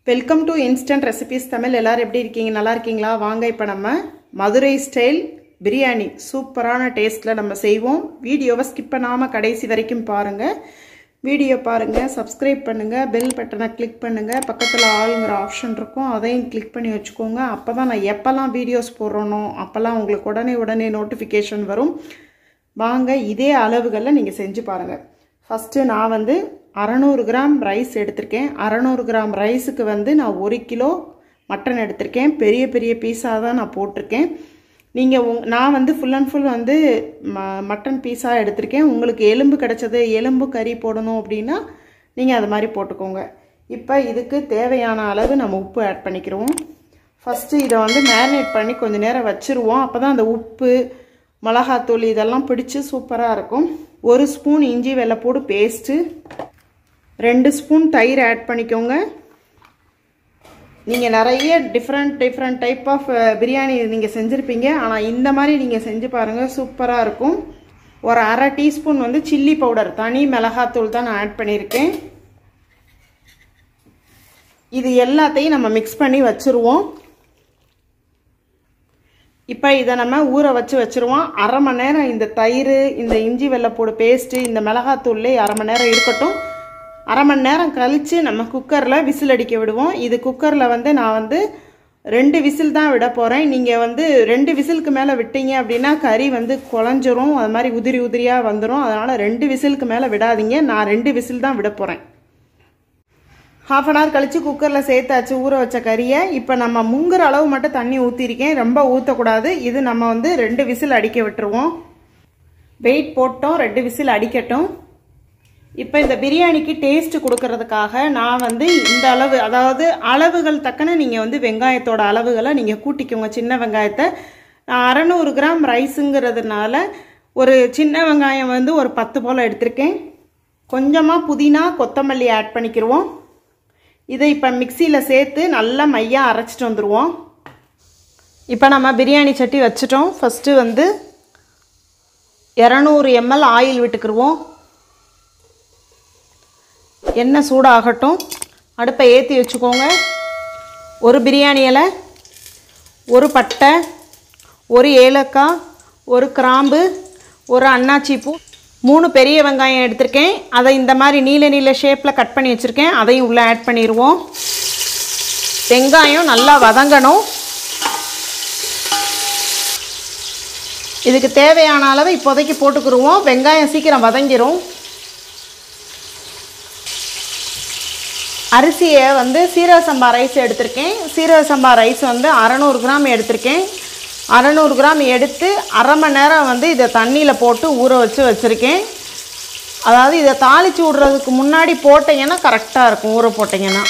welcome to instant recipes Tamil எல்லாரும் எப்படி இருக்கீங்க நல்லா இருக்கீங்களா வாங்க இப்போ நம்ம மதுரை ஸ்டைல் பிரியாணி சூப்பரான டேஸ்ட்டில் நம்ம செய்வோம் வீடியோவை ஸ்கிப் பண்ணாமல் கடைசி வரைக்கும் பாருங்கள் வீடியோ பாருங்கள் சப்ஸ்கிரைப் பண்ணுங்கள் பெல் பட்டனை கிளிக் பண்ணுங்கள் பக்கத்தில் ஆளுங்கிற ஆப்ஷன் இருக்கும் அதையும் கிளிக் பண்ணி வச்சுக்கோங்க அப்போ தான் நான் எப்போல்லாம் வீடியோஸ் போடுறனோ அப்போல்லாம் உங்களுக்கு உடனே உடனே நோட்டிஃபிகேஷன் வரும் வாங்க இதே அளவுகளில் நீங்கள் செஞ்சு பாருங்கள் ஃபஸ்ட்டு நான் வந்து அறநூறு கிராம் ரைஸ் எடுத்திருக்கேன் அறநூறு கிராம் ரைஸுக்கு வந்து நான் ஒரு கிலோ மட்டன் எடுத்திருக்கேன் பெரிய பெரிய பீஸாக தான் நான் போட்டிருக்கேன் நீங்கள் உங் நான் வந்து ஃபுல் அண்ட் ஃபுல் வந்து ம மட்டன் பீஸாக எடுத்திருக்கேன் உங்களுக்கு எலும்பு கிடச்சது எலும்பு கறி போடணும் அப்படின்னா நீங்கள் அது மாதிரி போட்டுக்கோங்க இப்போ இதுக்கு தேவையான அளவு நம்ம உப்பு ஆட் பண்ணிக்கிறோம் ஃபஸ்ட்டு இதை வந்து மேரினேட் பண்ணி கொஞ்சம் நேரம் வச்சுருவோம் அப்போ தான் அந்த உப்பு மிளகாத்தூள் இதெல்லாம் பிடிச்சி சூப்பராக இருக்கும் ஒரு ஸ்பூன் இஞ்சி வெள்ளைப்பூடு பேஸ்ட்டு ரெண்டு ஸ்பூன் தயிர் ஆட் பண்ணிக்கோங்க நீங்கள் நிறைய different different type of biryani நீங்கள் செஞ்சுருப்பீங்க ஆனால் இந்த மாதிரி நீங்கள் செஞ்சு பாருங்கள் சூப்பராக இருக்கும் ஒரு அரை டீஸ்பூன் வந்து சில்லி பவுடர் தனி மிளகாத்தூள் தான் நான் ஆட் பண்ணியிருக்கேன் இது எல்லாத்தையும் நம்ம மிக்ஸ் பண்ணி வச்சுருவோம் இப்போ இதை நம்ம ஊற வச்சு வச்சுருவோம் அரை மணி நேரம் இந்த தயிர் இந்த இஞ்சி வெள்ளைப்பூடு பேஸ்ட்டு இந்த மிளகாத்தூள்லே அரை மணி நேரம் இருக்கட்டும் அரை மணி நேரம் கழித்து நம்ம குக்கரில் விசில் அடிக்க விடுவோம் இது குக்கரில் வந்து நான் வந்து ரெண்டு விசில் தான் விட போகிறேன் நீங்கள் வந்து ரெண்டு விசிலுக்கு மேலே விட்டீங்க அப்படின்னா கறி வந்து குழஞ்சிரும் அது மாதிரி உதிரி உதிரியாக வந்துடும் அதனால் ரெண்டு விசிலுக்கு மேலே விடாதீங்க நான் ரெண்டு விசில் தான் விட போகிறேன் ஹாஃப் அன் ஹவர் கழித்து குக்கரில் சேர்த்தாச்சு ஊற வச்ச கறியை இப்போ நம்ம முங்குற அளவு மட்டும் தண்ணி ஊற்றிருக்கேன் ரொம்ப ஊற்றக்கூடாது இது நம்ம வந்து ரெண்டு விசில் அடிக்க விட்டுருவோம் வெயிட் போட்டோம் ரெண்டு விசில் அடிக்கட்டும் இப்போ இந்த பிரியாணிக்கு டேஸ்ட் கொடுக்கறதுக்காக நான் வந்து இந்த அளவு அதாவது அளவுகள் தக்கன நீங்கள் வந்து வெங்காயத்தோட அளவுகளை நீங்கள் கூட்டிக்கோங்க சின்ன வெங்காயத்தை நான் அறநூறு கிராம் ரைஸுங்கிறதுனால ஒரு சின்ன வெங்காயம் வந்து ஒரு பத்து போல் எடுத்திருக்கேன் கொஞ்சமாக புதினா கொத்தமல்லி ஆட் பண்ணிக்கிடுவோம் இதை இப்போ மிக்சியில் சேர்த்து நல்லா மையாக அரைச்சிட்டு வந்துடுவோம் இப்போ நம்ம பிரியாணி சட்டி வச்சுட்டோம் ஃபஸ்ட்டு வந்து இரநூறு எம்எல் ஆயில் விட்டுக்கிடுவோம் எண்ணெய் சூடாகட்டும் அடுப்பை ஏற்றி வச்சுக்கோங்க ஒரு பிரியாணி இலை ஒரு பட்டை ஒரு ஏலக்காய் ஒரு கிராம்பு ஒரு அன்னாச்சி பூ மூணு பெரிய வெங்காயம் எடுத்திருக்கேன் அதை இந்த மாதிரி நீல நீல ஷேப்பில் கட் பண்ணி வச்சுருக்கேன் அதையும் உள்ளே ஆட் பண்ணிடுவோம் வெங்காயம் நல்லா வதங்கணும் இதுக்கு தேவையான அளவு இப்போதைக்கு போட்டுக்கிடுவோம் வெங்காயம் சீக்கிரம் வதங்கிரும் அரிசியை வந்து சீரக சம்பா ரைஸ் எடுத்திருக்கேன் சீரக சம்பா ரைஸ் வந்து அறநூறு கிராம் எடுத்திருக்கேன் அறநூறு கிராம் எடுத்து அரை மணி நேரம் வந்து இதை தண்ணியில் போட்டு ஊற வச்சு வச்சுருக்கேன் அதாவது இதை தாளித்து விட்றதுக்கு முன்னாடி போட்டிங்கன்னா கரெக்டாக இருக்கும் ஊற போட்டிங்கன்னா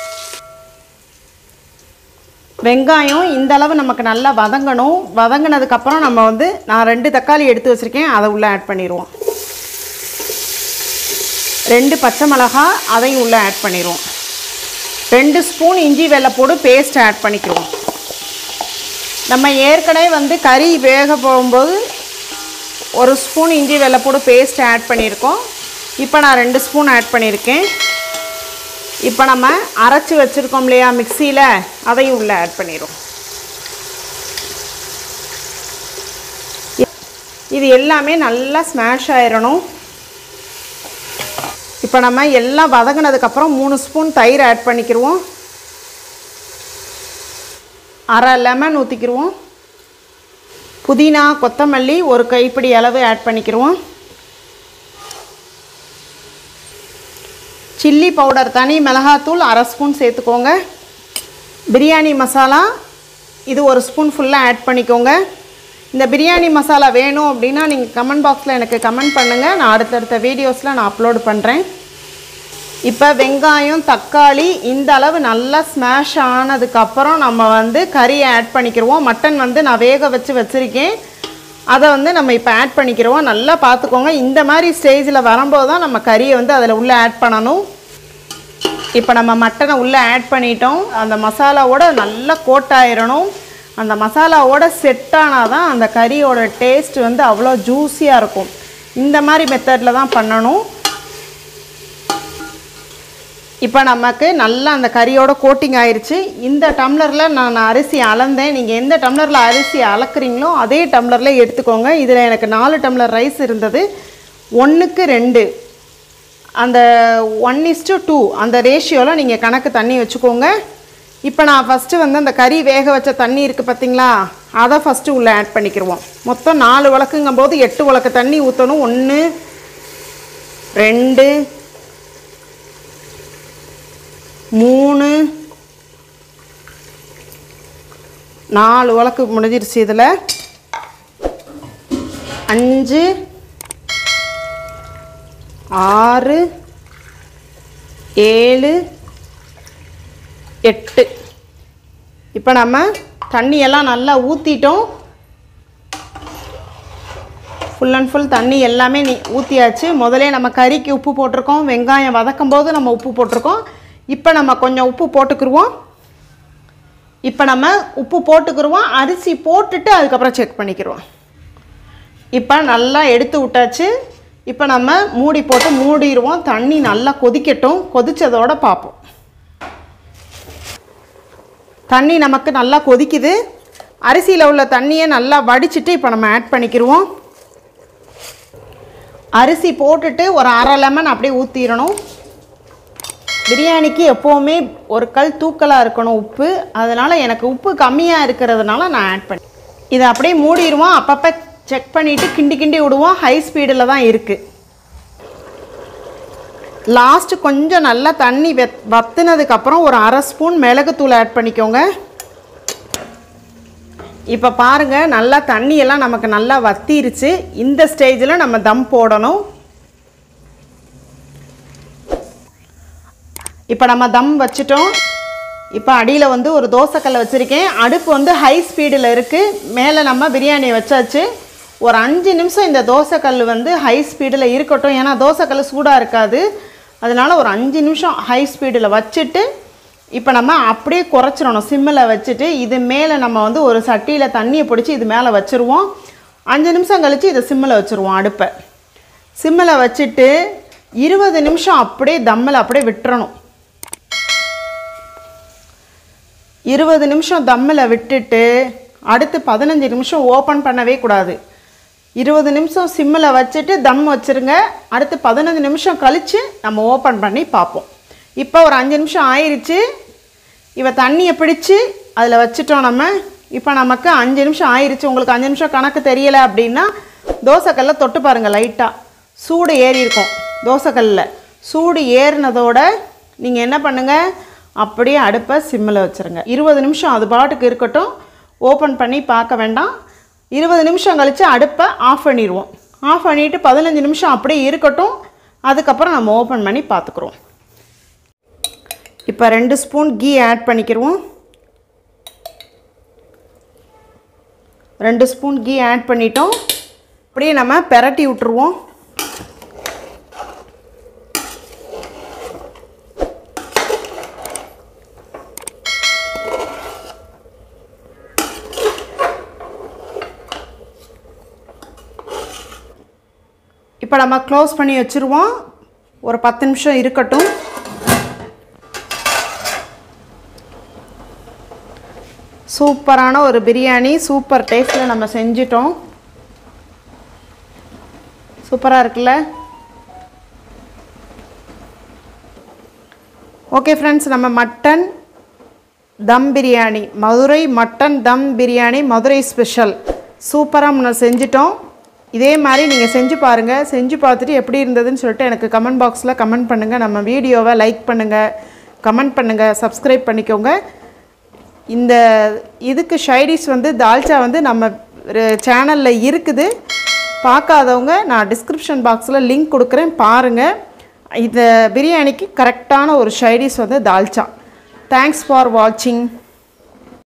வெங்காயம் இந்த அளவு நமக்கு நல்லா வதங்கணும் வதங்கினதுக்கப்புறம் நம்ம வந்து நான் ரெண்டு தக்காளி எடுத்து வச்சுருக்கேன் அதை உள்ளே ஆட் பண்ணிடுவோம் ரெண்டு பச்சை மிளகா அதையும் உள்ளே ஆட் பண்ணிடுவோம் ரெண்டு ஸ்பூன் இஞ்சி வெள்ளைப்பூடு பேஸ்ட் ஆட் பண்ணிக்குவோம் நம்ம ஏற்கனவே வந்து கறி வேக போகும்போது ஒரு ஸ்பூன் இஞ்சி வெள்ளைப்பூடு பேஸ்ட் ஆட் பண்ணியிருக்கோம் இப்போ நான் ரெண்டு ஸ்பூன் ஆட் பண்ணியிருக்கேன் இப்போ நம்ம அரைச்சி வச்சுருக்கோம் இல்லையா மிக்சியில் அதையும் உள்ளே ஆட் பண்ணிடுவோம் இது எல்லாமே நல்லா ஸ்மாஷ் ஆயிடணும் இப்போ நம்ம எல்லாம் வதங்கினதுக்கப்புறம் மூணு ஸ்பூன் தயிர் ஆட் பண்ணிக்கிடுவோம் அரை லெமன் ஊற்றிக்கிடுவோம் புதினா கொத்தமல்லி ஒரு கைப்பிடி அளவு ஆட் பண்ணிக்கிடுவோம் சில்லி பவுடர் தனி மிளகாத்தூள் அரை ஸ்பூன் சேர்த்துக்கோங்க பிரியாணி மசாலா இது ஒரு ஸ்பூன் ஃபுல்லாக ஆட் பண்ணிக்கோங்க இந்த பிரியாணி மசாலா வேணும் அப்படின்னா நீங்கள் கமெண்ட் பாக்ஸில் எனக்கு கமெண்ட் பண்ணுங்கள் நான் அடுத்தடுத்த வீடியோஸில் நான் அப்லோட் பண்ணுறேன் இப்போ வெங்காயம் தக்காளி இந்த அளவு நல்லா ஸ்மாஷ் ஆனதுக்கப்புறம் நம்ம வந்து கறியை ஆட் பண்ணிக்கிடுவோம் மட்டன் வந்து நான் வேக வச்சு வச்சுருக்கேன் அதை வந்து நம்ம இப்போ ஆட் பண்ணிக்கிறோம் நல்லா பார்த்துக்கோங்க இந்த மாதிரி ஸ்டேஜில் வரும்போது தான் நம்ம கறியை வந்து அதில் உள்ளே ஆட் பண்ணணும் இப்போ நம்ம மட்டனை உள்ளே ஆட் பண்ணிட்டோம் அந்த மசாலாவோட நல்லா கோட் ஆயிடணும் அந்த மசாலாவோட செட் ஆனால் தான் அந்த கறியோட டேஸ்ட் வந்து அவ்வளோ ஜூஸியாக இருக்கும் இந்த மாதிரி மெத்தடில் தான் பண்ணணும் இப்போ நமக்கு நல்லா அந்த கறியோட கோட்டிங் ஆயிருச்சு இந்த டம்ளரில் நான் அரிசி அளந்தேன் நீங்கள் எந்த டம்ளரில் அரிசி அளக்குறீங்களோ அதே டம்ளரில் எடுத்துக்கோங்க இதில் எனக்கு நாலு டம்ளர் ரைஸ் இருந்தது ஒன்றுக்கு ரெண்டு அந்த ஒன் இஸ்டு டூ அந்த ரேஷியோவில் நீங்கள் கணக்கு தண்ணி வச்சுக்கோங்க இப்போ நான் ஃபஸ்ட்டு வந்து அந்த கறி வேக வச்ச தண்ணி இருக்குது பார்த்தீங்களா அதை ஃபஸ்ட்டு உள்ளே ஆட் பண்ணிக்கிடுவோம் மொத்தம் நாலு வழக்குங்கும் போது எட்டு வழக்கு தண்ணி ஊற்றணும் ஒன்று ரெண்டு மூணு நாலு வழக்கு முடிஞ்சிருச்சு இதில் அஞ்சு ஆறு ஏழு எட்டு இப்போ நம்ம தண்ணியெல்லாம் நல்லா ஊற்றிட்டோம் ஃபுல் அண்ட் ஃபுல் தண்ணி எல்லாமே நீ ஊற்றியாச்சு முதலே நம்ம கறிக்கு உப்பு போட்டிருக்கோம் வெங்காயம் வதக்கும் போது நம்ம உப்பு போட்டிருக்கோம் இப்போ நம்ம கொஞ்சம் உப்பு போட்டுக்கிருவோம் இப்போ நம்ம உப்பு போட்டுக்கிருவோம் அரிசி போட்டுட்டு அதுக்கப்புறம் செக் பண்ணிக்கிருவோம் இப்போ நல்லா எடுத்து விட்டாச்சு இப்போ நம்ம மூடி போட்டு மூடிடுவோம் தண்ணி நல்லா கொதிக்கட்டும் கொதிச்சதோட பார்ப்போம் தண்ணி நமக்கு நல்லா கொதிக்குது அரிசியில் உள்ள தண்ணியை நல்லா வடிச்சிட்டு இப்போ நம்ம ஆட் பண்ணிக்கிருவோம் அரிசி போட்டுட்டு ஒரு அரை லெமன் அப்படியே ஊற்றிடணும் பிரியாணிக்கு எப்போவுமே ஒரு கல் தூக்கலாக இருக்கணும் உப்பு அதனால் எனக்கு உப்பு கம்மியாக இருக்கிறதுனால நான் ஆட் பண்ணி இதை அப்படியே மூடிடுவோம் அப்பப்போ செக் பண்ணிவிட்டு கிண்டி கிண்டி விடுவோம் ஹை ஸ்பீடில் தான் இருக்குது லாஸ்ட்டு கொஞ்சம் நல்லா தண்ணி வெத் வத்துனதுக்கப்புறம் ஒரு அரை ஸ்பூன் மிளகுத்தூள் ஆட் பண்ணிக்கோங்க இப்போ பாருங்கள் நல்லா தண்ணியெல்லாம் நமக்கு நல்லா வத்திருச்சு இந்த ஸ்டேஜில் நம்ம தம் போடணும் இப்போ நம்ம தம் வச்சுட்டோம் இப்போ அடியில் வந்து ஒரு தோசைக்கல்லை வச்சுருக்கேன் அடுப்பு வந்து ஹை ஸ்பீடில் இருக்குது மேலே நம்ம பிரியாணி வச்சாச்சு ஒரு அஞ்சு நிமிஷம் இந்த தோசைக்கல் வந்து ஹை ஸ்பீடில் இருக்கட்டும் ஏன்னா தோசைக்கல் சூடாக இருக்காது அதனால் ஒரு அஞ்சு நிமிஷம் ஹை ஸ்பீடில் வச்சுட்டு இப்போ நம்ம அப்படியே குறைச்சிடணும் சிம்மில் வச்சுட்டு இது மேலே நம்ம வந்து ஒரு சட்டியில் தண்ணியை பிடிச்சி இது மேலே வச்சுருவோம் அஞ்சு நிமிஷம் கழித்து இதை சிம்மில் வச்சுருவோம் அடுப்பை சிம்மில் வச்சுட்டு இருபது நிமிஷம் அப்படியே தம்மில் அப்படியே விட்டுறணும் இருபது நிமிஷம் தம்மில் விட்டுட்டு அடுத்து பதினஞ்சு நிமிஷம் ஓப்பன் பண்ணவே கூடாது இருபது நிமிஷம் சிம்மில் வச்சுட்டு தம் வச்சுருங்க அடுத்து பதினஞ்சு நிமிஷம் கழித்து நம்ம ஓப்பன் பண்ணி பார்ப்போம் இப்போ ஒரு அஞ்சு நிமிஷம் ஆயிருச்சு இவ தண்ணியை பிடிச்சி அதில் வச்சுட்டோம் நம்ம இப்போ நமக்கு அஞ்சு நிமிஷம் ஆயிருச்சு உங்களுக்கு அஞ்சு நிமிஷம் கணக்கு தெரியலை அப்படின்னா தோசைக்கல்ல தொட்டு பாருங்கள் லைட்டாக சூடு ஏறி இருக்கும் தோசைக்கல்லில் சூடு ஏறினதோட நீங்கள் என்ன பண்ணுங்கள் அப்படியே அடுப்பை சிம்மில் வச்சுருங்க இருபது நிமிஷம் அது பாட்டுக்கு இருக்கட்டும் ஓப்பன் பண்ணி பார்க்க வேண்டாம் இருபது நிமிஷம் கழித்து அடுப்பை ஆஃப் பண்ணிடுவோம் ஆஃப் பண்ணிவிட்டு பதினஞ்சு நிமிஷம் அப்படியே இருக்கட்டும் அதுக்கப்புறம் நம்ம ஓப்பன் பண்ணி பார்த்துக்குறோம் இப்போ ரெண்டு ஸ்பூன் கீ ஆட் பண்ணிக்கிடுவோம் ரெண்டு ஸ்பூன் கீ ஆட் பண்ணிட்டோம் அப்படியே நம்ம பெரட்டி விட்டுருவோம் இப்போ நம்ம க்ளோஸ் பண்ணி வச்சுருவோம் ஒரு பத்து நிமிஷம் இருக்கட்டும் சூப்பரான ஒரு பிரியாணி சூப்பர் டேஸ்ட்டில் நம்ம செஞ்சிட்டோம் சூப்பராக இருக்குல்ல ஓகே ஃப்ரெண்ட்ஸ் நம்ம mutton dum biryani Madurai mutton dum biryani Madurai special சூப்பராக முன்ன செஞ்சிட்டோம் இதே மாதிரி நீங்கள் செஞ்சு பாருங்கள் செஞ்சு பார்த்துட்டு எப்படி இருந்ததுன்னு சொல்லிட்டு எனக்கு கமெண்ட் பாக்ஸில் கமெண்ட் பண்ணுங்கள் நம்ம வீடியோவை லைக் பண்ணுங்கள் கமெண்ட் பண்ணுங்கள் சப்ஸ்கிரைப் பண்ணிக்கோங்க இந்த இதுக்கு ஷைடிஸ் வந்து தால்ச்சா வந்து நம்ம சேனலில் இருக்குது பார்க்காதவங்க நான் டிஸ்கிரிப்ஷன் பாக்ஸில் லிங்க் கொடுக்குறேன் பாருங்கள் இந்த பிரியாணிக்கு கரெக்டான ஒரு ஷைடிஸ் வந்து தால்ச்சா தேங்க்ஸ் ஃபார் வாட்சிங்